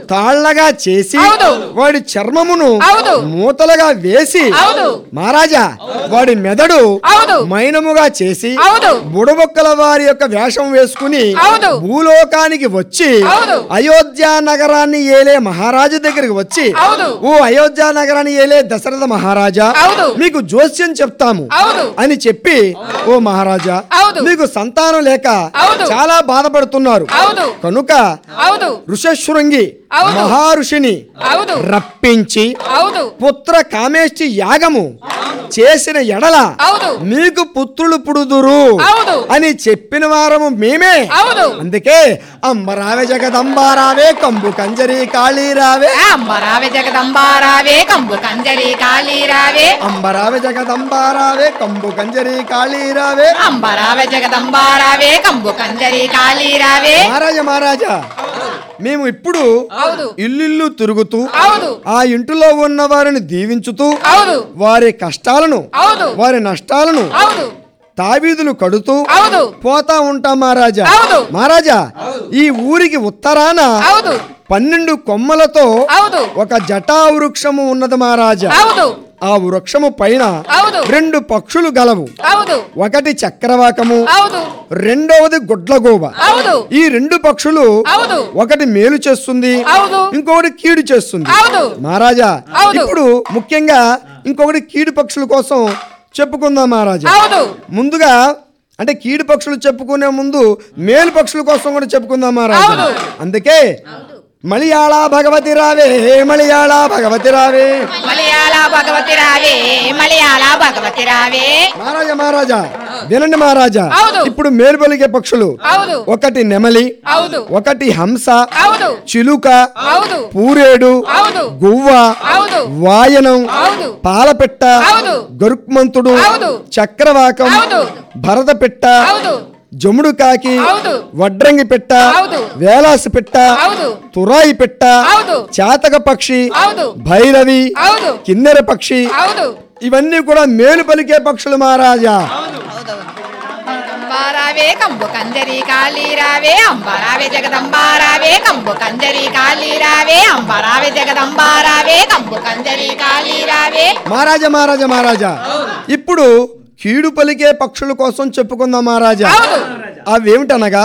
తాళ్లగా చేసి అవును. వాడి చర్మమును అవును. మూతలుగా వేసి అవును. మహారాజా వాడి మెదడు అవును. మైనముగా చేసి అవును. బుడబొక్కల వారి యొక్క వేషం వేసుకుని అవును. భూలోకానికి వచ్చి అవును. అయోధ్య నగరాన్ని ఏలే మహారాజు దగ్గరికి వచ్చి అవును. ఓ అయోధ్య నగరాన్ని ఏలే దశరథ మహారాజా అవును. మీకు జోస్యం చెప్తాము అవును. అని చెప్పి ఓ మహారాజా అవును. మీకు సంతానం లేక అవును. చాలా బాధపడుతున్నారు అవును కనుక అవును ఋషశృంగి అవును. మహారుషిని అవును రప్పించి అవును పుత్ర కామేష్టి యాగము చేసిన ఎడల అవును. మీకు పుత్రులు పుడుదురు అవును. అని చెప్పిన వారము మేమే అవును. అందుకే అంబరావే జగదంబారావే కంబు కంజరి కాళీరావే అంబరావే జగదంబారావే కంబు కంజరి కాళీరావే అంబరావే జగదంబారావే కంబు కంజరి కాళీరావే అంబరావే జగదంబారావే కంబు కంజరి కాళీరావే మహారాజా మహారాజా మేము ఇప్పుడు అవును ఇల్లు తిరుగుతూ అవును ఆ ఇంటిలో ఉన్న వారిని దీవించుతూ అవును వారి కష్టాలను అవును వారి నష్టాలను అవును తాబీదులు కడుతూ అవును పోతా ఉంటాం మహారాజా అవును. మహారాజా ఈ ఊరికి ఉత్తరాన అవును పన్నెండు కొమ్మలతో అవును ఒక జటా వృక్షము ఉన్నది మహారాజా అవును ఆ వృక్షము పైన అవును రెండు పక్షులు గలవు అవును ఒకటి చక్రవాకము అవును రెండవది గుడ్లగోబ అవును ఈ రెండు పక్షులు అవును ఒకటి మేలు చేస్తుంది అవును ఇంకొకటి కీడు చేస్తుంది అవును మహారాజా అవును. ఇప్పుడు ముఖ్యంగా ఇంకొకటి కీడు పక్షుల కోసం చెప్పుకుందాం మహారాజా అవును ముందుగా అంటే కీడు పక్షులు చెప్పుకునే ముందు మేలు పక్షుల కోసం కూడా చెప్పుకుందాం మహారాజా అవును. అందుకే మలయాళ భగవతి రావే మలయాళ భగవతి రావే మలయాళ భగవతి రావే మలయాళ భగవతి రావే మహారాజా మహారాజా వినండి మహారాజా అవును. ఇప్పుడు మేలు పలికే పక్షులు అవును ఒకటి నెమలి అవును ఒకటి హంస అవును చిలుక అవును పూరేడు అవును గువ్వ అవును వాయనం అవును పాలపెట్ట అవును. గరుక్మంతుడు అవును. చక్రవాకం అవును. భరత పెట్ట అవును జముడు కాకి అవును. వడ్రంగి పెట్ట అవును. వేలాసి పెట్ట అవును. తురాయి పెట్ట అవును. చాతక పక్షి అవును. భైరవి అవును. కిన్నెర పక్షి అవును ఇవన్నీ కూడా మేలు పలికే పక్షులు మహారాజా అంబారావే కంబు కంజరి కాళీరావే అంబారావే జగదంబారావే కంబు కంజరి కాళీరావే అంబారావే జగదంబారావే కంబు కంజరి కాళీరావే మహారాజా మహారాజా మహారాజా ఇప్పుడు కీడు పలికే పక్షుల కోసం చెప్పుకుందాం మహారాజా అవును. అవేమిటనగా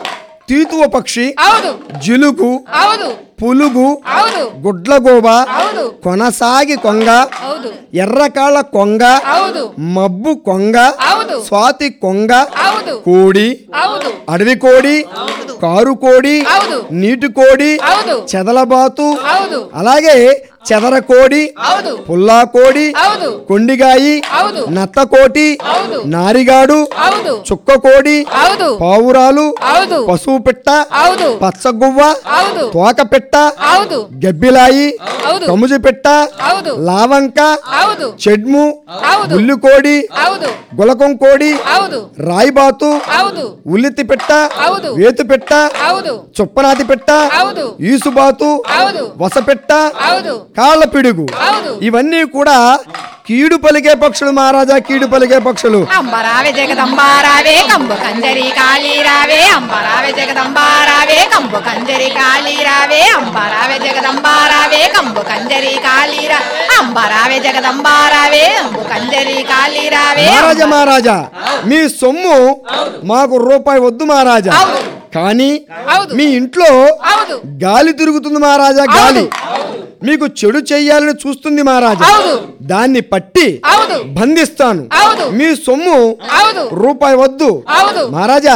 తీతువ పక్షి అవును జిలుగు అవును పులుగు అవును గుడ్లగోబ అవును కొనసాగి కొంగ అవును ఎర్రకాళ్ళ కొంగ అవును మబ్బు కొంగ అవును స్వాతి కొంగ అవును కోడి అవును అడవి కోడి కారు కోడి అవును నీటి కోడి అవును చెదలబాతు అవును అలాగే చెదర కోడి అవును పుల్లా కోడి అవును కొండిగాయి అవును నత్తకోటి అవును నారిగాడు అవును చుక్క కోడి అవును పావురాలు అవును పశువు పెట్ట అవును పచ్చగువ్వ అవును తోక పెట్ట అవును గబ్బిలాయి అవును కముజు పెట్ట అవును లావంక అవును చెడ్ము అవును గుల్లు కోడి అవును గులకం కోడి అవును రాయిబాతు అవును ఉల్లిత్తి పెట్ట అవును వేతు పెట్ట అవును చుప్పనాతి పెట్ట అవును ఈసుబాతు అవును వసపెట్ట అవును కాళ్ళ పిడుగు అవును ఇవన్నీ కూడా కీడు పలికే పక్షులు మహారాజా కీడు పలికే పక్షులు అంబరావే జగదంబారావే కంబు కంజరి కాళీరావే అంబరావే జగదంబారావే కంబు కంజరి కాళీరావే అంబరావే జగదంబారావే కంబు కంజరి కాళీరా అంబరావే జగదంబారావే అంబు కంజరి కాళీరావే మహారాజా మహారాజా మీ సొమ్ము మాకు రూపాయి వద్దు మహారాజా అవును. కానీ అవును. మీ ఇంట్లో అవును గాలి తిరుగుతుంది మహారాజా గాలి మీకు చెడు చెయ్యాలని చూస్తుంది మహారాజా అవును. దాన్ని పట్టి అవును బంధిస్తాను అవును. మీ సొమ్ము అవును రూపాయి వద్దు అవును మహారాజా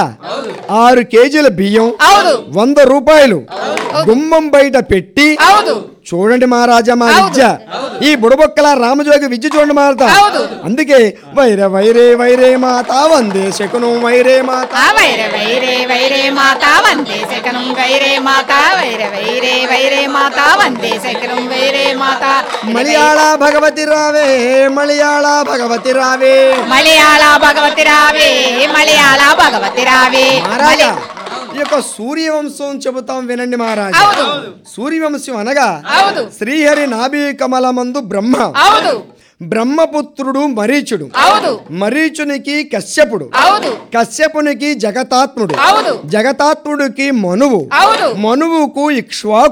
ఆరు కేజీల బియ్యం అవును వంద రూపాయలు గుమ్మం బయట పెట్టి అవును చూడండి మహారాజా మా అవును. విద్య ఈ బుడబొక్కల రామజోగి విద్య చూడండి మారత అవును. అందుకే వైర వైరే వైరే మాత వందే శకును వైరే మాత ఆ వైర వైరే వైరే మాత వందే శకనం వైరే మాత వైర వైరే వైరే మాత వందే శకనం వైరే మాత మలయాళ భగవతి రావే మలయాళ భగవతి రావే మలయాళ భగవతి రావే మలయాళ భగవతి రావే మహారాజా ఈ యొక్క సూర్యవంశం చెబుతాం వినండి మహారాజా అవును సూర్యవంశం అనగా అవును శ్రీహరి నాభి కమలమందు బ్రహ్మ అవును బ్రహ్మపుత్రుడు మరీచుడు అవును మరీచునికి కశ్యపుడు అవును కశ్యపునికి జగతాత్ముడు అవును జగతాత్ముడికి మనువు అవును మనువుకు ఇక్ష్వా